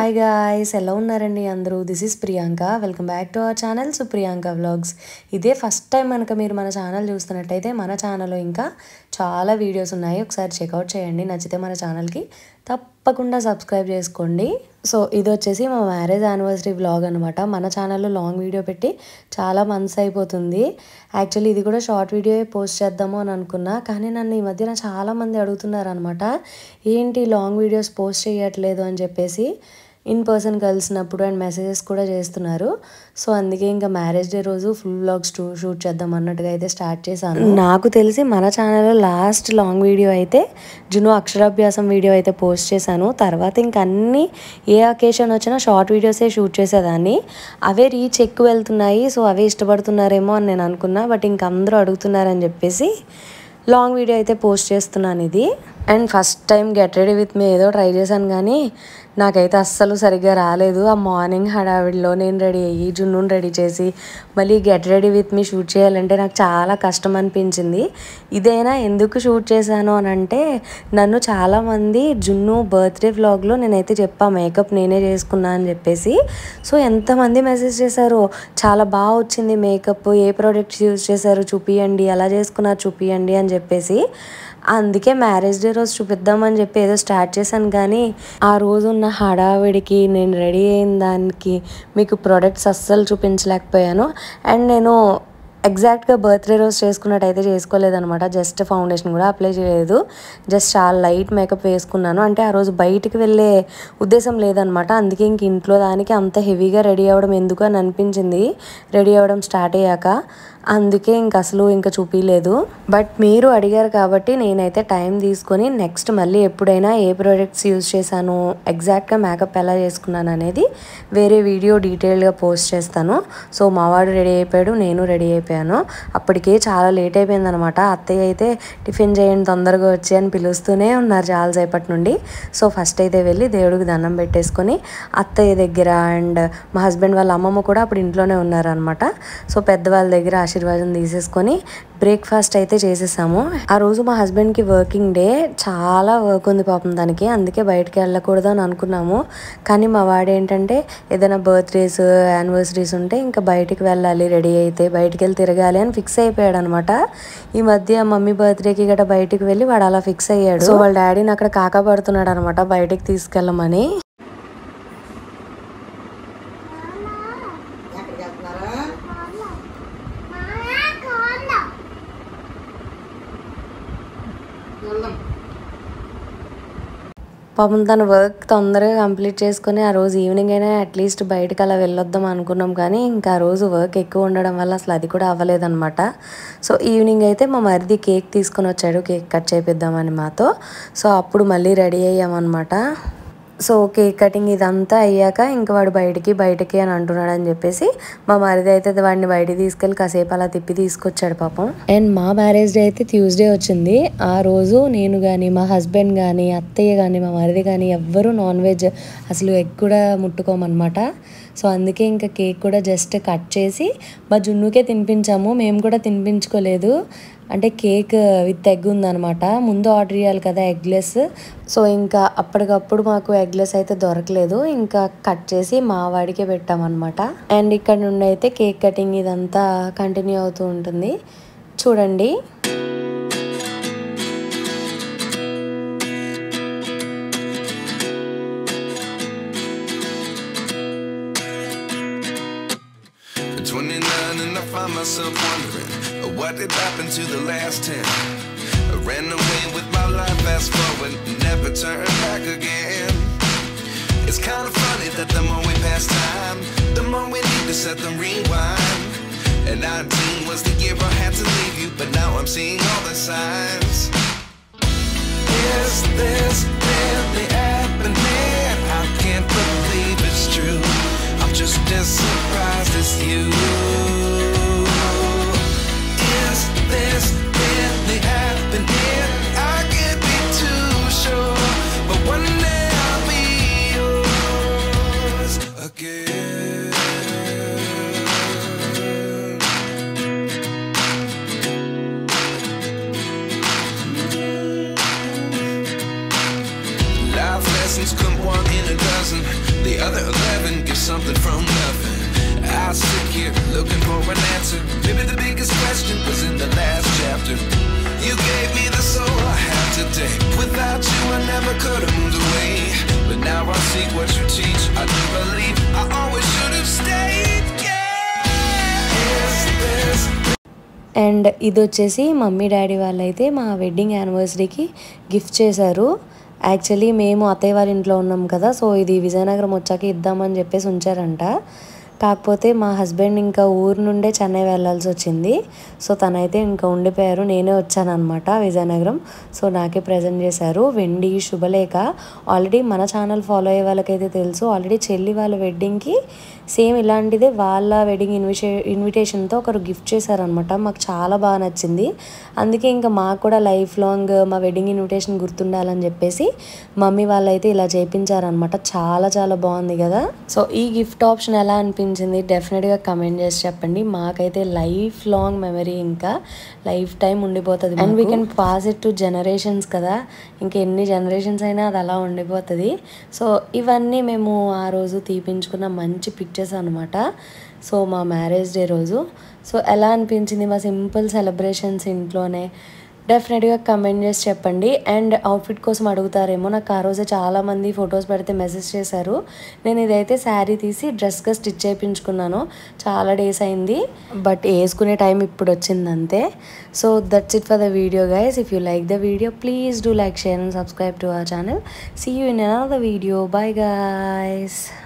Hi guys ఎలా ఉన్నారండి అందరూ this is Priyanka welcome back to our channel Supriyanka vlogs ఇదే ఫస్ట్ టైం కనుక మీరు మన ఛానల్ చూస్తున్నట్టయితే మన ఛానల్లో ఇంకా చాలా వీడియోస్ ఉన్నాయి ఒకసారి చెక్అవుట్ చేయండి నచ్చితే మన ఛానల్కి తప్పకుండా సబ్స్క్రైబ్ చేసుకోండి సో ఇది వచ్చేసి మా మ్యారేజ్ యానివర్సరీ వ్లాగ్ అనమాట మన ఛానల్లో లాంగ్ వీడియో పెట్టి చాలా మంత్స్ అయిపోతుంది యాక్చువల్లీ ఇది కూడా షార్ట్ వీడియో పోస్ట్ చేద్దాము అని అనుకున్నా కానీ నన్ను ఈ మధ్యన చాలామంది అడుగుతున్నారు అనమాట ఏంటి లాంగ్ వీడియోస్ పోస్ట్ చేయట్లేదు అని చెప్పేసి ఇన్ పర్సన్ కలిసినప్పుడు అండ్ మెసేజెస్ కూడా చేస్తున్నారు సో అందుకే ఇంకా మ్యారేజ్ డే రోజు ఫుల్ వ్లాగ్స్ షూట్ చేద్దాం అన్నట్టుగా అయితే స్టార్ట్ చేశాను నాకు తెలిసి మన ఛానల్లో లాస్ట్ లాంగ్ వీడియో అయితే జును అక్షరాభ్యాసం వీడియో అయితే పోస్ట్ చేశాను తర్వాత ఇంక అన్ని ఏ అకేషన్ వచ్చినా షార్ట్ వీడియోసే షూట్ చేసేదాన్ని అవే రీచ్ ఎక్కువ వెళ్తున్నాయి సో అవే ఇష్టపడుతున్నారేమో అని నేను అనుకున్నా బట్ ఇంక అందరూ అడుగుతున్నారని చెప్పేసి లాంగ్ వీడియో అయితే పోస్ట్ చేస్తున్నాను ఇది and first time get ready with me ఏదో ట్రై చేశాను కానీ నాకైతే అస్సలు సరిగ్గా రాలేదు ఆ మార్నింగ్ హడావిడిలో నేను రెడీ అయ్యి జున్నుని రెడీ చేసి మళ్ళీ get ready with me shoot చేయాలంటే నాకు చాలా కష్టం అనిపించింది ఇదైనా ఎందుకు షూట్ చేశాను అని అంటే నన్ను చాలామంది జున్ను బర్త్డే వ్లాగ్లో నేనైతే చెప్పా మేకప్ నేనే చేసుకున్నా అని చెప్పేసి సో ఎంతమంది మెసేజ్ చేశారు చాలా బాగా వచ్చింది మేకప్ ఏ ప్రోడక్ట్స్ యూజ్ చేశారు చూపియండి ఎలా చేసుకున్నారు చూపియండి అని చెప్పేసి అందుకే మ్యారేజ్ డే రోజు చూపిద్దామని చెప్పి ఏదో స్టార్ట్ చేశాను కానీ ఆ రోజు ఉన్న హడావిడికి నేను రెడీ అయిన దానికి మీకు ప్రొడక్ట్స్ అస్సలు చూపించలేకపోయాను అండ్ నేను ఎగ్జాక్ట్గా బర్త్డే రోజు చేసుకున్నట్టయితే చేసుకోలేదనమాట జస్ట్ ఫౌండేషన్ కూడా అప్లై చేయలేదు జస్ట్ చాలా లైట్ మేకప్ వేసుకున్నాను అంటే ఆ రోజు బయటికి వెళ్ళే ఉద్దేశం లేదనమాట అందుకే ఇంక ఇంట్లో దానికి అంత హెవీగా రెడీ అవ్వడం ఎందుకు అని అనిపించింది రెడీ అవ్వడం స్టార్ట్ అయ్యాక అందుకే ఇంక అసలు ఇంకా చూపించలేదు బట్ మీరు అడిగారు కాబట్టి నేనైతే టైం తీసుకొని నెక్స్ట్ మళ్ళీ ఎప్పుడైనా ఏ ప్రోడక్ట్స్ యూజ్ చేశాను ఎగ్జాక్ట్గా మేకప్ ఎలా చేసుకున్నాను అనేది వేరే వీడియో డీటెయిల్గా పోస్ట్ చేస్తాను సో మావాడు రెడీ అయిపోయాడు నేను రెడీ అయిపోయాను అప్పటికే చాలా లేట్ అయిపోయింది అనమాట అత్తయ్య అయితే టిఫిన్ చేయండి తొందరగా వచ్చి అని పిలుస్తూనే ఉన్నారు చాలాసేపటి నుండి సో ఫస్ట్ అయితే వెళ్ళి దేవుడికి దండం పెట్టేసుకొని అత్తయ్య దగ్గర అండ్ మా హస్బెండ్ వాళ్ళ అమ్మమ్మ కూడా అప్పుడు ఇంట్లోనే ఉన్నారనమాట సో పెద్దవాళ్ళ దగ్గర ఆశీర్వాదం తీసేసుకొని బ్రేక్ఫాస్ట్ అయితే చేసేసాము ఆ రోజు మా హస్బెండ్కి వర్కింగ్ డే చాలా వర్క్ ఉంది పాపం దానికి అందుకే బయటకు వెళ్ళకూడదు అని అనుకున్నాము కానీ మా వాడు ఏంటంటే ఏదైనా బర్త్డేస్ యానివర్సరీస్ ఉంటే ఇంకా బయటికి వెళ్ళాలి రెడీ అయితే బయటికి వెళ్ళి తిరగాలి అని ఫిక్స్ అయిపోయాడు అనమాట ఈ మధ్య మమ్మీ బర్త్డేకి గట్రా బయటికి వెళ్ళి వాడు అలా ఫిక్స్ అయ్యాడు సో వాళ్ళ డాడీని అక్కడ కాకా పడుతున్నాడు అనమాట బయటికి తీసుకెళ్ళమని ఎక్కడికి వెళ్తున్నారా వెళ్దాం పాపం తన వర్క్ తొందరగా కంప్లీట్ చేసుకుని ఆ రోజు ఈవినింగ్ అయినా అట్లీస్ట్ బయటకు అలా వెళ్ళొద్దాం అనుకున్నాం కానీ ఇంకా ఆ రోజు వర్క్ ఎక్కువ ఉండడం వల్ల అసలు అది కూడా అవ్వలేదన్నమాట సో ఈవినింగ్ అయితే మా మరిది కేక్ తీసుకొని వచ్చాడు కేక్ కట్ చేపిద్దామని మాతో సో అప్పుడు మళ్ళీ రెడీ అయ్యామన్నమాట సో కేక్ కటింగ్ ఇదంతా అయ్యాక ఇంక వాడు బయటికి బయటికి అని అంటున్నాడు అని చెప్పేసి మా మరిది అయితే వాడిని బయటికి తీసుకెళ్ళి కాసేపు అలా తిప్పి తీసుకొచ్చాడు పాపం అండ్ మా మ్యారేజ్ డే అయితే ట్యూస్డే వచ్చింది ఆ రోజు నేను కానీ మా హస్బెండ్ కానీ అత్తయ్య కానీ మా మరిది కానీ ఎవ్వరూ నాన్ వెజ్ అసలు ఎగ్ కూడా ముట్టుకోమన్నమాట సో అందుకే ఇంకా కేక్ కూడా జస్ట్ కట్ చేసి మా జున్నుకే తినిపించాము మేము కూడా తినిపించుకోలేదు అంటే కేక్ విత్ ఎగ్ ఉందనమాట ముందు ఆర్డర్ చేయాలి కదా ఎగ్లెస్ సో ఇంకా అప్పటికప్పుడు మాకు ఎగ్లెస్ అయితే దొరకలేదు ఇంకా కట్ చేసి మా వాడికే పెట్టామన్నమాట అండ్ ఇక్కడ నుండి అయితే కేక్ కటింగ్ ఇదంతా కంటిన్యూ అవుతూ ఉంటుంది చూడండి At 29 and I find myself wondering uh, what did happen to the last 10. I ran away with my life, fast forward, never turn back again. It's kind of funny that the more we pass time, the more we need to set the rewind. And 19 was the year I had to leave you, but now I'm seeing all the signs. Is this really happening? I can't believe it's true. I'm just as surprised as you. Is this really happening? I can't be too sure, but one day I'll be yours again. Life lessons come one in a dozen. They Without you, I never could have moved away. But now I see what you teach. I do believe I always should have stayed. Yeah. Is this and ఇది వచ్చేసి mummy daddy వాళ్ళైతే మా wedding యానివర్సరీకి gift చేశారు actually మేము అత్తయ్య వారి ఇంట్లో ఉన్నాం కదా సో ఇది విజయనగరం వచ్చాక ఇద్దామని చెప్పేసి ఉంచారంట కాకపోతే మా హస్బెండ్ ఇంకా ఊరు నుండే చెన్నై వెళ్ళాల్సి వచ్చింది సో తనైతే ఇంకా ఉండిపోయారు నేనే వచ్చాను అనమాట విజయనగరం సో నాకే ప్రజెంట్ చేశారు వెండి శుభలేఖ ఆల్రెడీ మన ఛానల్ ఫాలో అయ్యే వాళ్ళకైతే తెలుసు ఆల్రెడీ చెల్లి వాళ్ళ వెడ్డింగ్కి సేమ్ ఇలాంటిదే వాళ్ళ వెడ్డింగ్ ఇన్విటే ఇన్విటేషన్తో ఒకరు గిఫ్ట్ చేశారనమాట మాకు చాలా బాగా నచ్చింది అందుకే ఇంకా మాకు కూడా లైఫ్ లాంగ్ మా వెడ్డింగ్ ఇన్విటేషన్ గుర్తుండాలని చెప్పేసి మమ్మీ వాళ్ళైతే ఇలా చేయించారనమాట చాలా చాలా బాగుంది కదా సో ఈ గిఫ్ట్ ఆప్షన్ ఎలా అనిపించింది డెఫినెట్గా కమెంట్ చేసి చెప్పండి మాకైతే లైఫ్ లాంగ్ మెమరీ ఇంకా లైఫ్ టైం ఉండిపోతుంది and we can pass it to generations కదా ఇంకా ఎన్ని జనరేషన్స్ అయినా అది అలా ఉండిపోతుంది సో ఇవన్నీ మేము ఆ రోజు తీపించుకున్న మంచి పిక్చర్స్ అనమాట సో మా మ్యారేజ్ డే రోజు సో ఎలా అనిపించింది మా సింపుల్ సెలబ్రేషన్స్ ఇంట్లోనే డెఫినెట్గా కమెంట్ చేసి చెప్పండి అండ్ అవుట్ఫిట్ కోసం అడుగుతారేమో నాకు ఆ రోజే చాలామంది ఫొటోస్ పెడితే మెసేజ్ చేశారు నేను ఇదైతే శారీ తీసి డ్రెస్గా స్టిచ్ చేయించుకున్నాను చాలా డేస్ అయింది బట్ వేసుకునే టైం ఇప్పుడు వచ్చింది అంతే so that's it for the video guys if you like the video please do like share and subscribe to our channel see you in another video bye guys